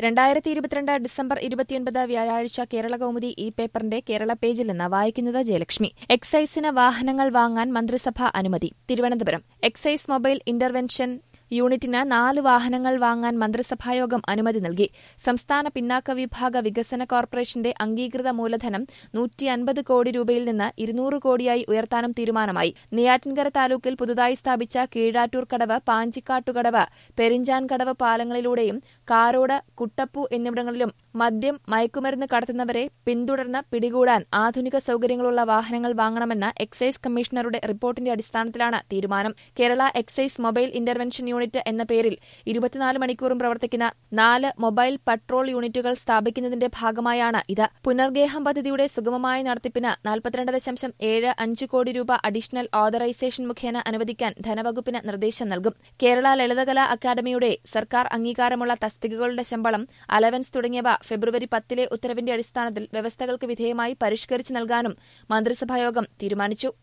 രണ്ടായിരത്തി ഇരുപത്തിരണ്ട് ഡിസംബർ ഇരുപത്തിയൊൻപത് വ്യാഴാഴ്ച കേരള കൗമുദി ഈ പേപ്പറിന്റെ കേരള പേജിൽ നിന്ന് വായിക്കുന്നത് ജയലക്ഷ്മി എക്സൈസിന് വാഹനങ്ങൾ വാങ്ങാൻ മന്ത്രിസഭാ അനുമതി തിരുവനന്തപുരം എക്സൈസ് മൊബൈൽ ഇന്റർവെൻഷൻ യൂണിറ്റിന് നാല് വാഹനങ്ങൾ വാങ്ങാൻ മന്ത്രിസഭായോഗം അനുമതി നൽകി സംസ്ഥാന പിന്നാക്ക വിഭാഗ വികസന കോർപ്പറേഷന്റെ അംഗീകൃത മൂലധനം നൂറ്റി അൻപത് കോടി രൂപയിൽ നിന്ന് ഇരുന്നൂറ് കോടിയായി ഉയർത്താനും തീരുമാനമായി നെയ്യാറ്റിൻകര താലൂക്കിൽ പുതുതായി സ്ഥാപിച്ച കീഴാറ്റൂർ കടവ് പാഞ്ചിക്കാട്ടുകടവ് പെരിഞ്ചാൻകടവ് പാലങ്ങളിലൂടെയും കാരോട് കുട്ടപ്പു എന്നിവിടങ്ങളിലും മദ്യം മയക്കുമരുന്ന് കടത്തുന്നവരെ പിന്തുടർന്ന് പിടികൂടാൻ ആധുനിക സൌകര്യങ്ങളുള്ള വാഹനങ്ങൾ വാങ്ങണമെന്ന എക്സൈസ് കമ്മീഷണറുടെ റിപ്പോർട്ടിന്റെ അടിസ്ഥാനത്തിലാണ് തീരുമാനം Kerala excise mobile intervention unit എന്ന പേരിൽ ഇരുപത്തിനാല് മണിക്കൂറും പ്രവർത്തിക്കുന്ന നാല് മൊബൈൽ പട്രോൾ യൂണിറ്റുകൾ സ്ഥാപിക്കുന്നതിന്റെ ഭാഗമായാണ് ഇത് പുനർഗേഹം പദ്ധതിയുടെ സുഗമമായ നടത്തിപ്പിന് നാൽപ്പത്തിരണ്ട് ദശാംശം ഏഴ് അഞ്ച് കോടി രൂപ അഡീഷണൽ ഓതറൈസേഷൻ മുഖേന അനുവദിക്കാൻ ധനവകുപ്പിന് നിർദ്ദേശം നൽകും കേരള ലളിതകലാ അക്കാദമിയുടെ സർക്കാർ അംഗീകാരമുള്ള തസ്തികകളുടെ ശമ്പളം അലവൻസ് തുടങ്ങിയവ ഫെബ്രുവരി പത്തിലെ ഉത്തരവിന്റെ അടിസ്ഥാനത്തിൽ വ്യവസ്ഥകൾക്ക് വിധേയമായി പരിഷ്കരിച്ചു നൽകാനും മന്ത്രിസഭായോഗം തീരുമാനിച്ചു